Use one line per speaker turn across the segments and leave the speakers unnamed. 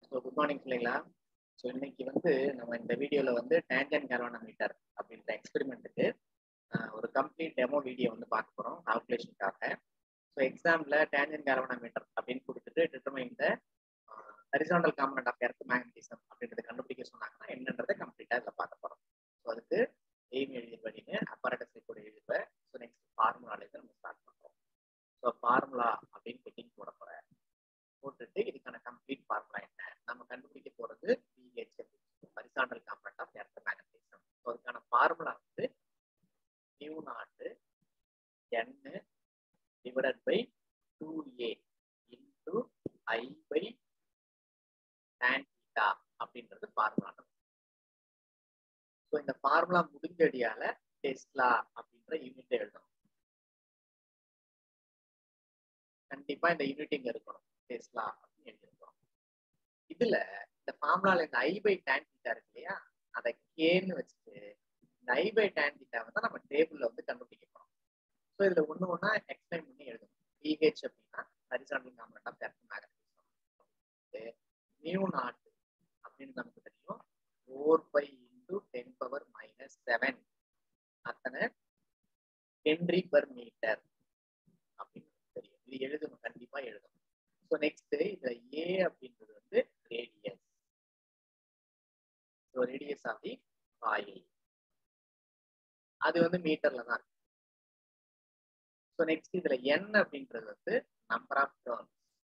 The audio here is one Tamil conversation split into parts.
ஸோ குட் மார்னிங் பிள்ளைங்களா ஸோ இன்னைக்கு வந்து நம்ம இந்த வீடியோவில் வந்து டேஞ்சன் கேலோனோமீட்டர் அப்படின்ற எக்ஸ்பெரிமெண்ட்டுக்கு ஒரு கம்ப்ளீட் டெமோ வீடியோ வந்து பார்க்க போகிறோம் கால்குலேஷனுக்காக ஸோ எக்ஸாமில் டேஞ்சன் கேலோனோமீட்டர் அப்படின்னு கொடுத்துட்டு determine the horizontal component of earth magnetism அப்படின்றத கண்டுபிடிக்க சொன்னாங்கன்னா என்னன்றதை கம்ப்ளீட்டாக இதில் பார்க்க போகிறோம் ஸோ அதுக்கு எய்ம் எழுதி படிங்க அப்பரேட்டஸை கூட எழுதுவேன் ஸோ நெக்ஸ்ட் ஃபார்முலாலேருந்து நம்ம ஸ்டார்ட் பண்ணுறோம் ஸோ ஃபார்முலா அப்படின்னு ஹெட்டிங் போட போகிறேன் போட்டுட்டு இதுக்கான கம்ப்ளீட் ஃபார்முலா என்ன நம்ம கண்டுபிடிக்க போகிறது BH horizontal component of earth magnetism so அதுக்கான ஃபார்முலா வந்து mu naught n divided by two a into I by tan theta அப்படின்றது ஃபார்முலா ஸோ இந்த ஃபார்முலா முடிஞ்சடியால டெஸ்லா அப்படின்ற யூனிட் எழுதணும் கண்டிப்பா இந்த யூனிட் இங்க இருக்கணும் டெஸ்லா அப்படின்னு எழுதிருக்கோம் இதுல இந்த ஃபார்முலால இந்த ஐ பை டேன் தீட்டா இருக்கு இல்லையா அதை கேன்னு வச்சுட்டு இந்த ஐ பை டேன் தீட்டா வந்து நம்ம டேபிள்ல வந்து கண்டுபிடிக்க போறோம் ஸோ இதுல ஒண்ணு ஒண்ணா எக்ஸ்பிளைன் பண்ணி எழுதணும் பிஹெச் அப்படின்னா horizontal component of earth magnetism mu naught அப்படின்னு நமக்கு தெரியும் four pi into ten power minus seven அத்தனை ஹென்ரி பர் மீட்டர் அப்படின்னு தெரியும் இது எழுதணும் கண்டிப்பா எழுதணும் ஸோ நெக்ஸ்ட் இதுல ஏ அப்படின்றது வந்து radius so radius of the coil அது வந்து மீட்டர்ல தான் இருக்கு ஸோ நெக்ஸ்ட் இதுல என் அப்படின்றது வந்து நம்பர் ஆஃப் டேர்ன்ஸ்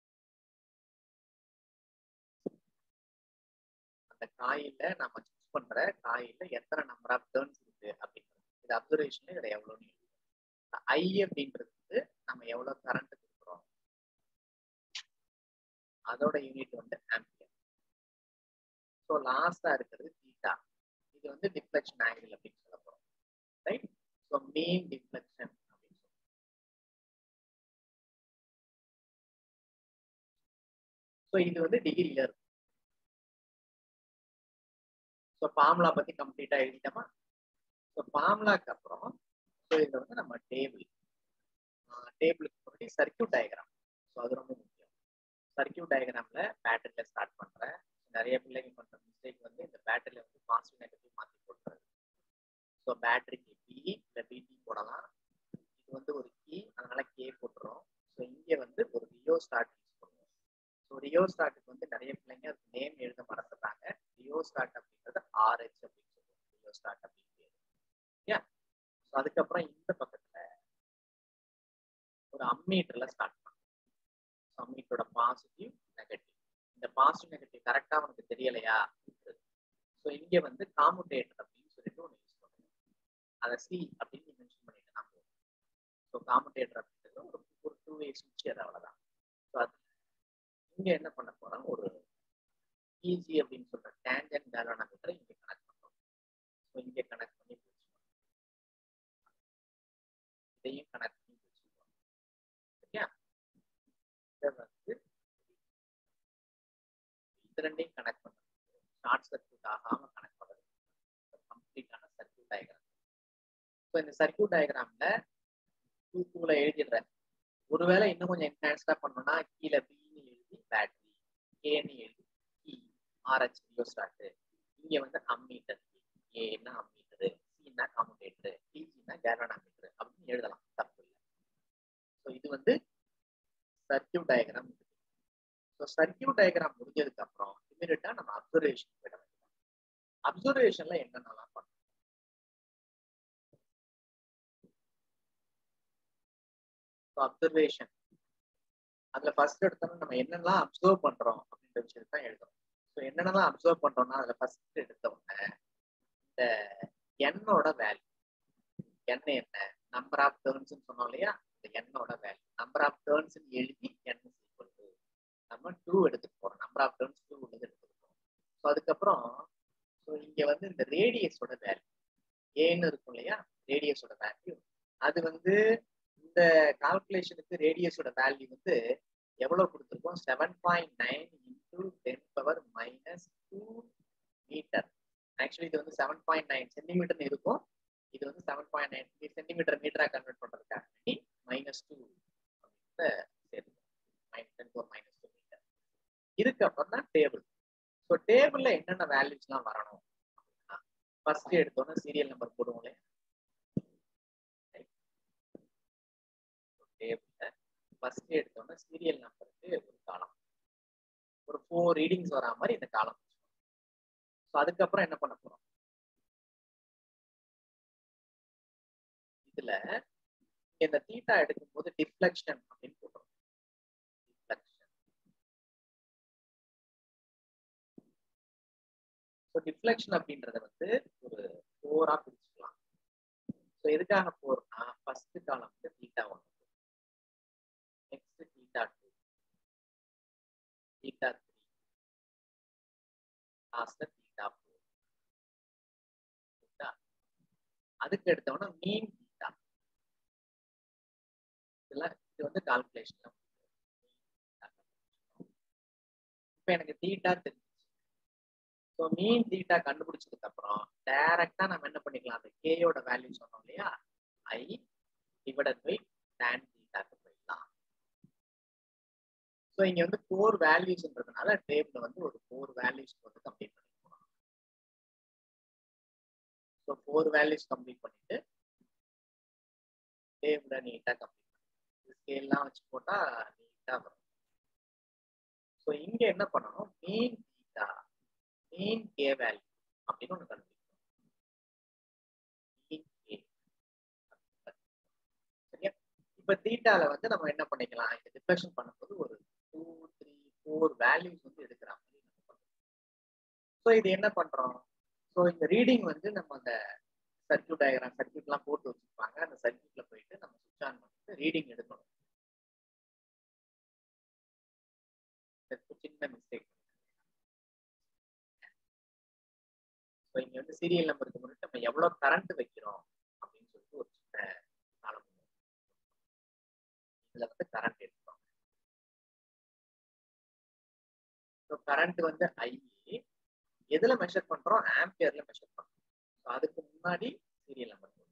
அந்த காயில நம்ம சூஸ் பண்ற காயில எத்தனை நம்பர் ஆஃப் டேர்ன்ஸ் இருக்கு அப்படின்றது இது அப்சர்வேஷன் இதுல எவ்வளோன்னு ஐ அப்படின்றது வந்து நம்ம எவ்வளவு கரண்ட் கொடுக்குறோம் அதோட யூனிட் வந்து ஆம்பியர் ஸோ லாஸ்டா இருக்கிறது தீட்டா இது வந்து டிஃப்ளெக்ஷன் ஆங்கிள் அப்படின்னு சொல்ல போறோம் ரைட் ஸோ மீன் டிஃப்ளெக்ஷன் அப்படின்னு சொல்லுவோம் ஸோ இது வந்து டிகிரியில இருக்கும் ஸோ ஃபார்முலா பத்தி கம்ப்ளீட்டா எழுதிட்டோமா ஸோ ஃபார்முலாக்கு அப்புறம் ஸோ இதில் வந்து நம்ம டேபிள் டேபிளுக்கு முன்னாடி சர்க்கியூட் டயக்ராம் ஸோ அது ரொம்ப முக்கியம் சர்க்கியூட் டயக்ராம்ல பேட்டரியில ஸ்டார்ட் பண்றேன் நிறைய பிள்ளைங்க பண்ற மிஸ்டேக் வந்து இந்த பேட்டரியில வந்து பாசிட்டிவ் நெகட்டிவ் மாற்றி போட்டுறது ஸோ பேட்டரிக்கு பி இல்லை பிடி போடலாம் இது வந்து ஒரு கீ அதனால கே போட்டுரும் ஸோ இங்கே வந்து ஒரு ரியோ ஸ்டார்ட் யூஸ் பண்ணுவோம் ஸோ ரியோ ஸ்டார்ட்டுக்கு வந்து நிறைய பிள்ளைங்க அதுக்கு நேம் எழுத மறந்துட்டாங்க ரியோ ஸ்டார்ட் அப்படின்றது ஆர்ஹெச் அப்படின்னு சொல்லுவோம் ரியோ ஸ்டார்ட் அப்படின்னு பேர் ஓகே ஸோ அதுக்கப்புறம் இந்த பக்கத்துல ஒரு அம்மீட்டர்ல ஸ்டார்ட் பண்ணும் ஸோ அம்மீட்டரோட பாசிட்டிவ் நெகட்டிவ் இந்த பாசிட்டிவ் நெகட்டிவ் கரெக்டா உனக்கு தெரியலையா ஸோ இங்க வந்து காமுடேட்டர் அப்படின்னு சொல்லிட்டு ஒன்று யூஸ் பண்ணுவோம் அதை சி அப்படின்னு மென்ஷன் பண்ணிட்டு தான் போகும் ஸோ காமுடேட்டர் அப்படின்றது ஒரு ஒரு டூ வே சுவிட்ச் அது அவ்வளோதான் ஸோ அது இங்க என்ன பண்ண போறோம் ஒரு ஈஜி அப்படின்னு சொல்ற டேஞ்சன் கேலோனோமீட்டர் இங்க கனெக்ட் பண்றோம் ஸோ இங்க கனெக்ட் பண்ணி பிடிச்சிக்கணும் இதையும் கனெக்ட் பண்ணி பிடிச்சிக்கணும் சரியா இதை வந்து இது ரெண்டையும் கனெக்ட் பண்ணுறது ஷார்ட் சர்க்கியூட் ஆகாம கனெக்ட் பண்ணுறது கம்ப்ளீட்டான சர்க்கியூட் டயக்ராம் ஸோ இந்த சர்க்கியூட் டயக்ராம்ல டூ டூல எழுதிடுறேன் ஒருவேளை இன்னும் கொஞ்சம் என்ஹான்ஸ்டா பண்ணணும்னா கீழே பின்னு எழுதி பேட்டரி கேன்னு எழுதி கீ ஆர்ஹெச் ரியோஸ்டாட்டு இங்க வந்து அம்மீட்டர் ஏன்னா அம்மீட்டரு சின்னா காமுடேட்டரு டிஜின்னா கேலோனாமீட்டர் அப்படின்னு எழுதலாம் தப்பு இல்லை ஸோ இது வந்து circuit diagram so circuit diagram முடிஞ்சதுக்கு அப்புறம் இமீடியட்டா நம்ம அப்சர்வேஷன் போயிட வேண்டியது அப்சர்வேஷன்ல என்னென்னலாம் பண்ணணும் அப்சர்வேஷன் அதுல ஃபர்ஸ்ட் எடுத்தோம்னா நம்ம என்னெல்லாம் அப்சர்வ் பண்றோம் அப்படின்ற விஷயத்தை தான் எழுதணும் ஸோ என்னென்னலாம் அப்சர்வ் பண்றோம்னா அதுல ஃபர்ஸ்ட் எடுத்த உடனே இந்த எண்ணோட வேல்யூ எண் என்ன நம்பர் ஆஃப் டேர்ன்ஸ் சொன்னோம் இல்லையா இந்த எண்ணோட வேல்யூ நம்பர் ஆஃப் டேர்ன்ஸ் எழுதி என் ஈக்குவல் டு நம்ம டூ எடுத்துட்டு போறோம் நம்பர் ஆஃப் டேர்ன்ஸ் டூ உள்ளது எடுத்துட்டு போறோம் ஸோ அதுக்கப்புறம் ஸோ இங்க வந்து இந்த ரேடியஸோட வேல்யூ ஏன்னு இருக்கும் இல்லையா ரேடியஸோட வேல்யூ அது வந்து இந்த கால்குலேஷனுக்கு ரேடியஸோட வேல்யூ வந்து எவ்வளவு கொடுத்துருக்கோம் seven point nine into ten power minus two metre actually இது வந்து செவன் பாயிண்ட் நைன் சென்டிமீட்டர்னு இருக்கும் இது வந்து செவன் பாயிண்ட் நைன் சென்டிமீட்டர் மீட்டரா கன்வெர்ட் பண்றதுக்காக வேண்டி மைனஸ் டூ அப்படின்னு சேர்த்து minus ten power minus two metre இதுக்கப்புறம் தான் டேபிள் ஸோ டேபிள்ல என்னென்ன வேல்யூஸ்லாம் வரணும் அப்படின்னா ஃபர்ஸ்ட் எடுத்தோன்னே சீரியல் நம்பர் போடுவோம் டேபிள்ல ஃபர்ஸ்ட் எடுத்தோன்னே சீரியல் நம்பருக்கு ஒரு காலம் ஒரு ஃபோர் ரீடிங்ஸ் வரா மாதிரி இந்த காலம் ஸோ அதுக்கப்புறம் என்ன பண்ண போறோம் இதுல இந்த தீட்டா எடுக்கும்போது டிஃப்ளெக்ஷன் அப்படின்னு போடுறோம் டிஃப்ளெக்ஷன் ஸோ டிஃப்ளெக்ஷன் அப்படின்றத வந்து ஒரு ஃபோரா பிரிச்சுக்கலாம் ஸோ எதுக்காக ஃபோர்னா ஃபர்ஸ்ட் காலம் வந்து தீட்டா ஒன்று next theta two theta three லாஸ்ட்ல தீட்டா ஃபோர் அதுக்கு எடுத்தோம்னா மீன் தீட்டா இதுல இது வந்து கால்குலேஷன் இப்போ எனக்கு தீட்டா தெரிஞ்சிச்சு ஸோ மீன் தீட்டா கண்டுபிடிச்சதுக்கு அப்புறம் டைரக்டா நம்ம என்ன பண்ணிக்கலாம் அந்த கேயோட வேல்யூ சொன்னோம் இல்லையா ஐ டிவைடட் பை டேன் தீட்டாக்கு போயிடலாம் ஸோ இங்க வந்து ஃபோர் வேல்யூஸ்ன்றதுனால டேபிள் வந்து ஒரு ஃபோர் வேல்யூஸ் வந்து கம்ப்ளீட் பண்ணிக்கலாம் ஸோ ஃபோர் வேல்யூஸ் கம்ப்ளீட் பண்ணிட்டு டேபிளை நீட்டாக கம்ப்ளீட் பண்ணி ஸ்கேல்லாம் வச்சு போட்டா நீட்டாக வரும் ஸோ இங்க என்ன பண்ணணும் mean theta mean K value அப்படின்னு ஒன்று கண்டுபிடிக்கணும் மீன் கே சரியா இப்போ தீட்டால வந்து நம்ம என்ன பண்ணிக்கலாம் இந்த டிஃப்ளெக்ஷன் பண்ணும்போது ஒரு டூ த்ரீ ஃபோர் வேல்யூஸ் வந்து எடுக்கிற மாதிரி நம்ம பண்ணுறோம் ஸோ இது என்ன பண்றோம் ஸோ இந்த ரீடிங் வந்து நம்ம அந்த சர்க்கியூட் டயக்ராம் சர்க்கியூட்லாம் போட்டு வச்சிருப்பாங்க அந்த சர்க்கியூட்ல போயிட்டு நம்ம சுவிச் ஆன் பண்ணிட்டு ரீடிங் எடுக்கணும் சின்ன மிஸ்டேக் ஸோ இங்க வந்து சீரியல் நம்பருக்கு முன்னாடி நம்ம எவ்வளவு கரண்ட் வைக்கிறோம் அப்படின்னு சொல்லிட்டு ஒரு சின்ன காலம் இதுல வந்து கரண்ட் எடுக்கிறோம் ஸோ கரண்ட் வந்து ஐ எதுல மெஷர் பண்றோம் ஆம்பியர்ல மெஷர் பண்றோம் ஸோ அதுக்கு முன்னாடி சீரியல் நம்பர் போடுவோம்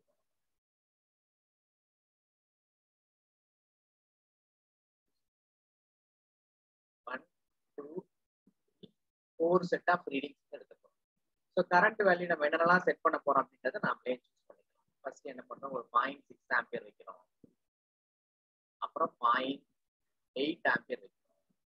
one two four set of readings எடுத்துக்கிறோம் ஸோ கரண்ட் வேல்யூ நம்ம என்னென்னலாம் செட் பண்ண போறோம் அப்படின்றத நாமளே சூஸ் பண்ணிக்கலாம் ஃபர்ஸ்ட் என்ன பண்ணோம் ஒரு பாயிண்ட் சிக்ஸ் ஆம்பியர் வைக்கிறோம் அப்புறம் பாயிண்ட் எயிட் ஆம்பியர் வைக்கிறோம்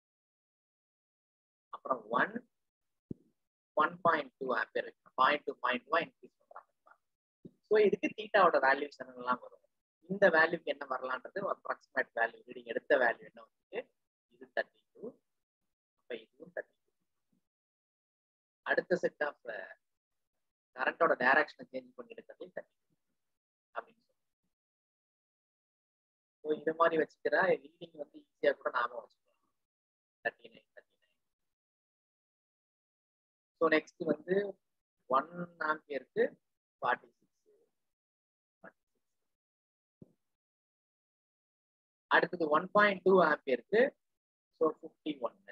அப்புறம் one one point two ampere வைக்கிறோம் பாயிண்ட் டூ பாயிண்ட் டூவா இன்க்ரீஸ் பண்றாங்க ஸோ இதுக்கு தீட்டாவோட வேல்யூஸ் என்னெல்லாம் வரும் இந்த வேல்யூக்கு என்ன வரலான்றது அப்ராக்சிமேட் வேல்யூ ரீடிங் எடுத்த வேல்யூ என்ன வந்துட்டு இது தேர்ட்டி டூ அப்போ இதுவும் தேர்ட்டி டூ அடுத்த செட் ஆஃப் கரண்டோட டைரக்ஷனை சேஞ்ச் பண்ணி எடுக்கிறது தேர்ட்டி டூ அப்படின்னு சொல்லி ஸோ இந்த மாதிரி வச்சுக்கிறா ரீடிங் வந்து ஈஸியாக கூட நாம வச்சுக்கலாம் thirty nine thirty nine so next வந்து ஒன் ஆம்பியருக்கு ஃபார்ட்டி சிக்ஸ் அடுத்தது ஒன் பாயிண்ட் டூ ஆம்பியருக்கு ஸோ ஃபிஃப்டி ஒன்னு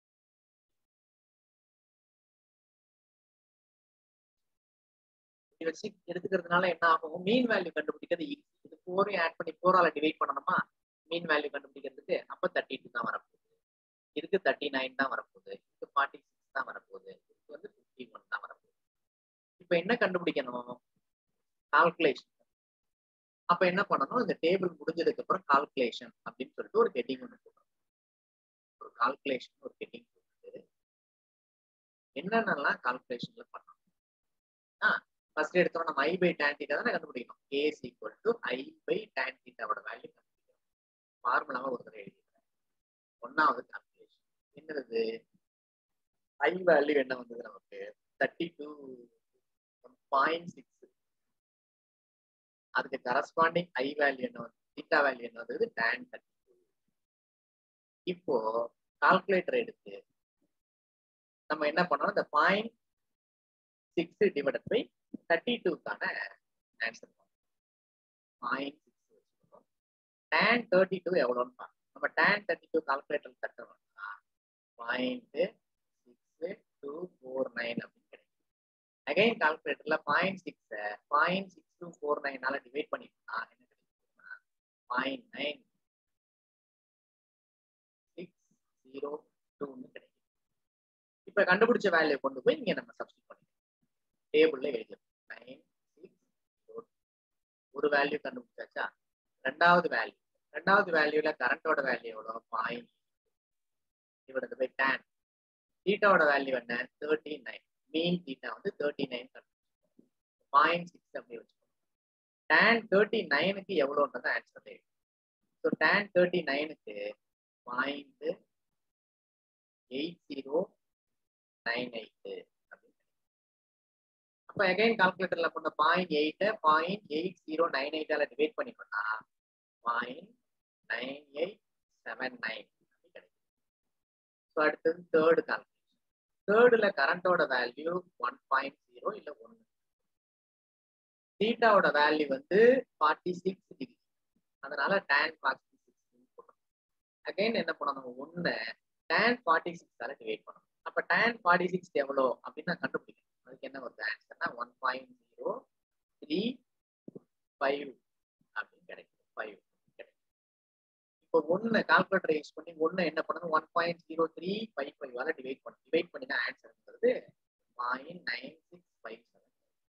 இப்படி வச்சு எடுத்துக்கிறதுனால என்ன ஆகும் மீன் வேல்யூ கண்டுபிடிக்கிறது ஈஸி இது ஃபோரையும் ஆட் பண்ணி ஃபோரால டிவைட் பண்ணணுமா மீன் வேல்யூ கண்டுபிடிக்கிறதுக்கு அப்போ தேர்ட்டி டூ தான் வரப்போகுது இதுக்கு தேர்ட்டி நைன் தான் வரப்போகுது இதுக்கு ஃபார்ட்டி சிக்ஸ் தான் வரப்போகுது இதுக்கு வந்து ஃபிஃப்டி ஒன் தான் வரப்போகுது இப்போ என்ன கண்டுபிடிக்கணும் கால்குலேஷன் அப்ப என்ன பண்ணணும் இந்த டேபிள் முடிஞ்சதுக்கு அப்புறம் கால்குலேஷன் அப்படின்னு சொல்லிட்டு ஒரு ஹெட்டிங் ஒன்று போடணும் ஒரு கால்குலேஷன் ஒரு ஹெட்டிங் போட்டு என்னென்னலாம் கால்குலேஷன்ல பண்ணணும் ஆ ஃபர்ஸ்ட் எடுத்தோம் நம்ம ஐ பை டேன் தீட்டா தானே கண்டுபிடிக்கணும் K's equal to I by tan தீட்டாவோட வேல்யூ கண்டுபிடிக்கணும் ஃபார்முலாவை ஒரு தடவை எழுதிக்கிறேன் ஒன்னாவது கால்குலேஷன் என்னது ஐ வேல்யூ என்ன வந்தது நமக்கு தேர்ட்டி டூ பாயிண்ட் சிக்ஸ் அதுக்கு கரஸ்பாண்டிங் ஐ வேல்யூ என்ன வந்து தீட்டா வேல்யூ என்ன வந்தது டேன் தேர்ட்டி டூ இப்போ கால்குலேட்டர் எடுத்து நம்ம என்ன பண்ணோம் இந்த point six divided by thirty டூக்கான ஆன்சர் பாயிண்ட் சிக்ஸ் வச்சுக்கணும் டேன் தேர்ட்டி டூ எவ்வளோன்னு பார்க்கணும் நம்ம டேன் தேர்ட்டி டூ கால்குலேட்டர் தட்டணும்னா point six two four nine அப்படின்னு கிடைக்கும் அகைன் கால்குலேட்டர்ல point six point six two four நைனால டிவைட் பண்ணிட்டோம்னா என்ன கிடைக்கும்னா பாயிண்ட் நைன் சிக்ஸ் ஜீரோ டூன்னு கிடைக்கும் இப்ப கண்டுபிடிச்ச வேல்யூ கொண்டு போய் இங்க நம்ம சப்ஸ்டிட் பண்ணிக்கலாம் டேபிள்ல எழுதிடும் நைன் சிக்ஸ் ஒரு வேல்யூ கண்டுபிடிச்சாச்சா ரெண்டாவது வேல்யூ ரெண்டாவது வேல்யூல கரண்டோட வேல்யூ எவ்வளோ பாயிண்ட் இவரது போய் டேன் தீட்டாவோட வேல்யூ என்ன தேர்ட்டி நைன் மீன் தீட்டா வந்து தேர்ட்டி நைன் பாயிண்ட் சிக்ஸ் அப்படி வச்சுக்கோங்க டேன் தேர்ட்டி நைனுக்கு எவ்வளோன்றது ஆன்சர் தெரியும் ஸோ டேன் தேர்ட்டி நைனுக்கு point eight zero nine eight அப்போ அகைன் கால்குலேட்டர்ல பண்ண பாயிண்ட் எயிட்டை பாயிண்ட் எயிட் ஜீரோ நைன் எயிட்டால டிவைட் பண்ணிக்கோன்னா point nine eight seven nine கிடைக்கும் ஸோ அடுத்தது தேர்டு கால்குலேஷன் தேர்டில் கரண்டோட வேல்யூ ஒன் பாயிண்ட் ஜீரோ இல்லை ஒன்று தீட்டாவோட வேல்யூ வந்து ஃபார்ட்டி சிக்ஸ் டிகிரி அதனால டேன் ஃபார்ட்டி சிக்ஸ் போடணும் அகைன் என்ன பண்ணணும் ஒன்று டேன் ஃபார்ட்டி சிக்ஸால டிவைட் பண்ணணும் அப்போ டேன் ஃபார்ட்டி சிக்ஸ் எவ்வளோ அப்படின்னு நான் கண்டுபிடிக்கணும் அதுக்கு என்ன வருது ஆன்சர்னா one point zero three five அப்படின்னு கிடைக்கும் ஃபைவ் கிடைக்கும் இப்போ ஒன்று கால்குலேட்டர் யூஸ் பண்ணி ஒன்று என்ன பண்ணணும் one point zero three five ஃபைவால டிவைட் பண்ணணும் டிவைட் பண்ணி தான் ஆன்சர்ங்கிறது point nine six five seven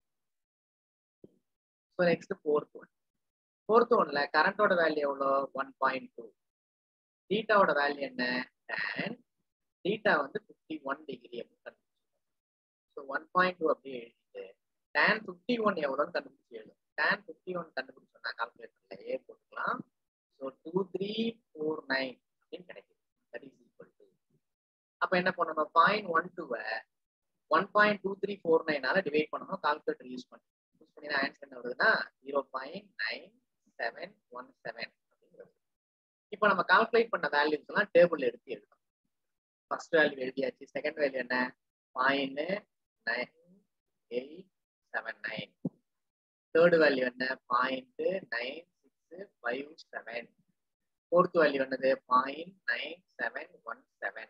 so next fourth one fourth ஒன்ல கரண்டோட வேல்யூ எவ்வளோ ஒன் பாயிண்ட் டூ தீட்டாவோட வேல்யூ என்ன டேன் தீட்டா வந்து ஃபிஃப்டி ஒன் டிகிரி அப்படின்னு கண்டுபிடிச்சிருக்கோம் ஸோ ஒன் பாயிண்ட் டூ அப்படியே எழுதிட்டு டேன் ஃபிஃப்டி ஒன் எவ்வளோன்னு கண்டுபிடிச்சி எழுதும் டேன் ஃபிஃப்டி ஒன் கண்டுபிடிச்சோம்னா கால்குலேட்டர்ல ஏ போட்டுக்கலாம் so two three four nine அப்படின்னு கிடைக்குது தட் இஸ் ஈக்குவல் டு அப்போ என்ன பண்ணணும் பாயிண்ட் ஒன் டூவை one point two three four நைனால டிவைட் பண்ணணும் கால்குலேட்டர் யூஸ் பண்ணி யூஸ் பண்ணி ஆன்சர் என்ன வருதுன்னா zero point nine seven one seven அப்படின்னு வருது இப்போ நம்ம கால்குலேட் பண்ண வேல்யூஸ் எல்லாம் டேபிள் எடுத்து எழுதணும் ஃபர்ஸ்ட் வேல்யூ எழுதியாச்சு செகண்ட் வேல்யூ என்ன point nine eight seven nine third value என்ன point nine six five seven fourth value என்னது point nine seven one seven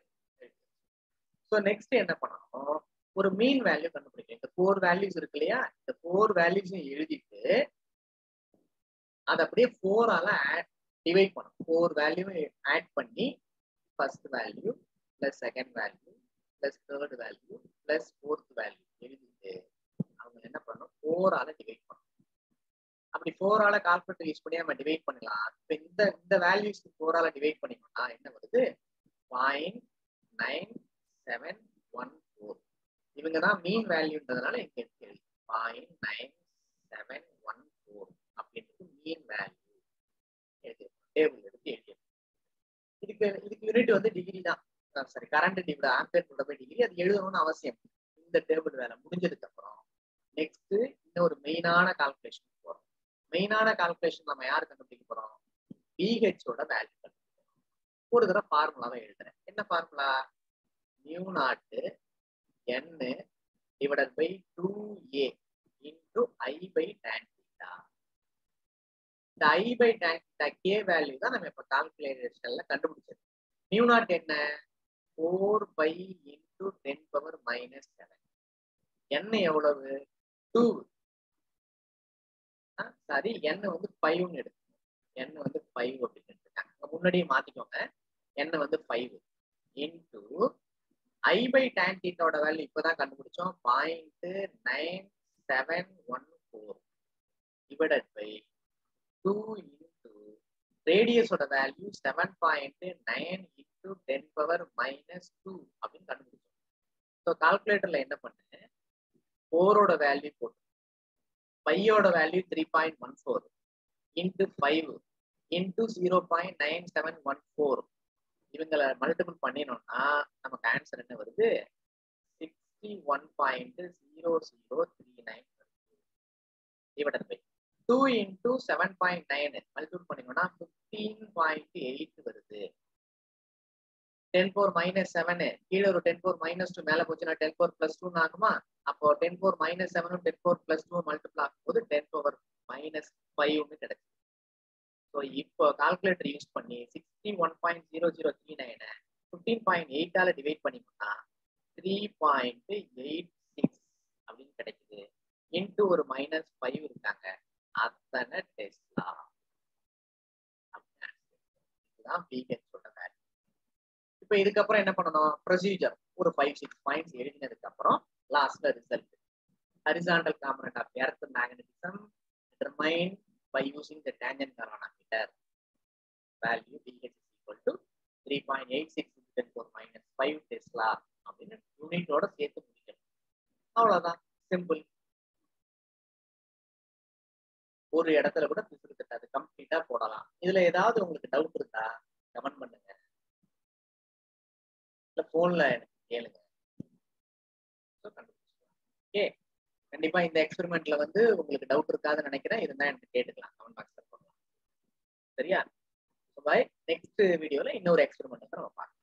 so next என்ன பண்ணணும் ஒரு மீன் வேல்யூ கண்டுபிடிக்கணும் இந்த ஃபோர் வேல்யூஸ் இருக்கு இல்லையா இந்த ஃபோர் வேல்யூஸையும் எழுதிட்டு அதை அப்படியே ஃபோரால ஆட் டிவைட் பண்ணும் ஃபோர் வேல்யூ ஆட் பண்ணி first value plus second value plus third value plus fourth value எழுதிட்டு அவங்க என்ன பண்ணணும் ஃபோரால டிவைட் பண்ணணும் அப்படி ஃபோரால கால்குலேட்டர் யூஸ் பண்ணி நம்ம டிவைட் பண்ணலாம் இப்போ இந்த இந்த வேல்யூஸ் ஃபோரால டிவைட் பண்ணிக்கணும்னா என்ன வருது point nine seven one four இவங்க தான் மீன் வேல்யூன்றதுனால இங்க இருக்கு point nine seven one four அப்படின்றது மீன் வேல்யூ எழுதி டேபிள் எடுத்து எழுதி இதுக்கு இதுக்கு யூனிட் வந்து டிகிரி தான் சாரி கரண்ட் டிவிட ஆம்பேர் கூட போய் டிகிரி அது எழுதணும்னு அவசியம் இந்த டேபிள் வேலை முடிஞ்சதுக்கு அப்புறம் நெக்ஸ்ட் இன்னொரு மெயினான கால்குலேஷன் போறோம் மெயினான கால்குலேஷன் நம்ம யார் கண்டுபிடிக்க போறோம் பிஹெச்சோட வேல்யூ கண்டுபிடிக்கிறோம் ஒரு தடவை ஃபார்முலாவை எழுதுறேன் என்ன formula mu naught n divided by 2a into i by tan theta. இந்த i by tan theta k value தான் நம்ம இப்ப கால்குலேஷன்ல கண்டுபிடிச்சது நியூ நாட் என்ன four pi into ten power minus seven என்ன எவ்வளவு டூ சாரி n வந்து ஃபைவ்னு எடுக்கணும் n வந்து ஃபைவ் அப்படின்னு எடுத்துக்காங்க முன்னாடியே மாத்திக்கோங்க n வந்து five into I by tan தீட்டாவோட வேல்யூ இப்போதான் கண்டுபிடிச்சோம் point nine seven one four divided by two into ரேடியஸோட value seven point nine into ten power minus two அப்படின்னு கண்டுபிடிச்சோம் ஸோ கால்குலேட்டர்ல என்ன பண்ணு ஃபோரோட வேல்யூ போட்டு ஃபையோட value three point one four into five into zero point nine seven one four இவங்களை மல்டிபிள் பண்ணினோம்னா நமக்கு ஆன்சர் என்ன வருது sixty one point zero zero three nine divided by two into seven point nine multiple பண்ணினோம்னா ஃபிஃப்டீன் பாயிண்ட் எயிட் வருது டென் ஃபோர் மைனஸ் செவனு கீழே ஒரு டென் ஃபோர் மைனஸ் டூ மேலே போச்சுன்னா டென் ஃபோர் பிளஸ் டூ ஆகுமா அப்போ டென் ஃபோர் மைனஸ் செவனும் ten four plus two multiple ஆகும்போது டென் ஃபோர் மைனஸ் ஃபைவ்னு கிடைச்சு ஸோ இப்போ கால்குலேட்டர் யூஸ் பண்ணி sixty one point zero zero three நைனை ஃபிஃப்டீன் பாயிண்ட் எயிட்டால டிவைட் பண்ணிக்கோன்னா த்ரீ பாயிண்ட் எயிட் சிக்ஸ் அப்படின்னு கிடைக்குது இன்ட்டு ஒரு மைனஸ் ஃபைவ் இருக்காங்க அத்தனை டெஸ்லா இதுதான் பிஹெச்சோட வேல்யூ இப்போ இதுக்கப்புறம் என்ன பண்ணணும் ப்ரொசீஜர் ஒரு ஃபைவ் சிக்ஸ் பாயிண்ட்ஸ் எழுதினதுக்கு அப்புறம் லாஸ்ட்ல result horizontal component of earth magnetism determined by using the tangent galvanometer value dh is equal to 3.86 into 10 power minus 5 tesla அப்படின்னு யூனிட்டோட சேர்த்து முடிக்கணும் அவ்வளவுதான் சிம்பிள் ஒரு இடத்துல கூட பிசுறு தட்டாது கம்ப்ளீட்டா போடலாம் இதுல ஏதாவது உங்களுக்கு டவுட் இருந்தா கமெண்ட் பண்ணுங்க இல்ல போன்ல எனக்கு கேளுங்க ஓகே கண்டிப்பா இந்த எக்ஸ்பெரிமெண்ட்ல வந்து உங்களுக்கு டவுட் இருக்காதுன்னு நினைக்கிறேன் இருந்தா எனக்கு கேட்டுக்கலாம் கமெண்ட் பாக்ஸ்ல போடலாம் சரியா பாய் நெக்ஸ்ட் வீடியோல இன்னொரு எக்ஸ்பெரிமெண்ட் நம்ம பார்க்கலாம்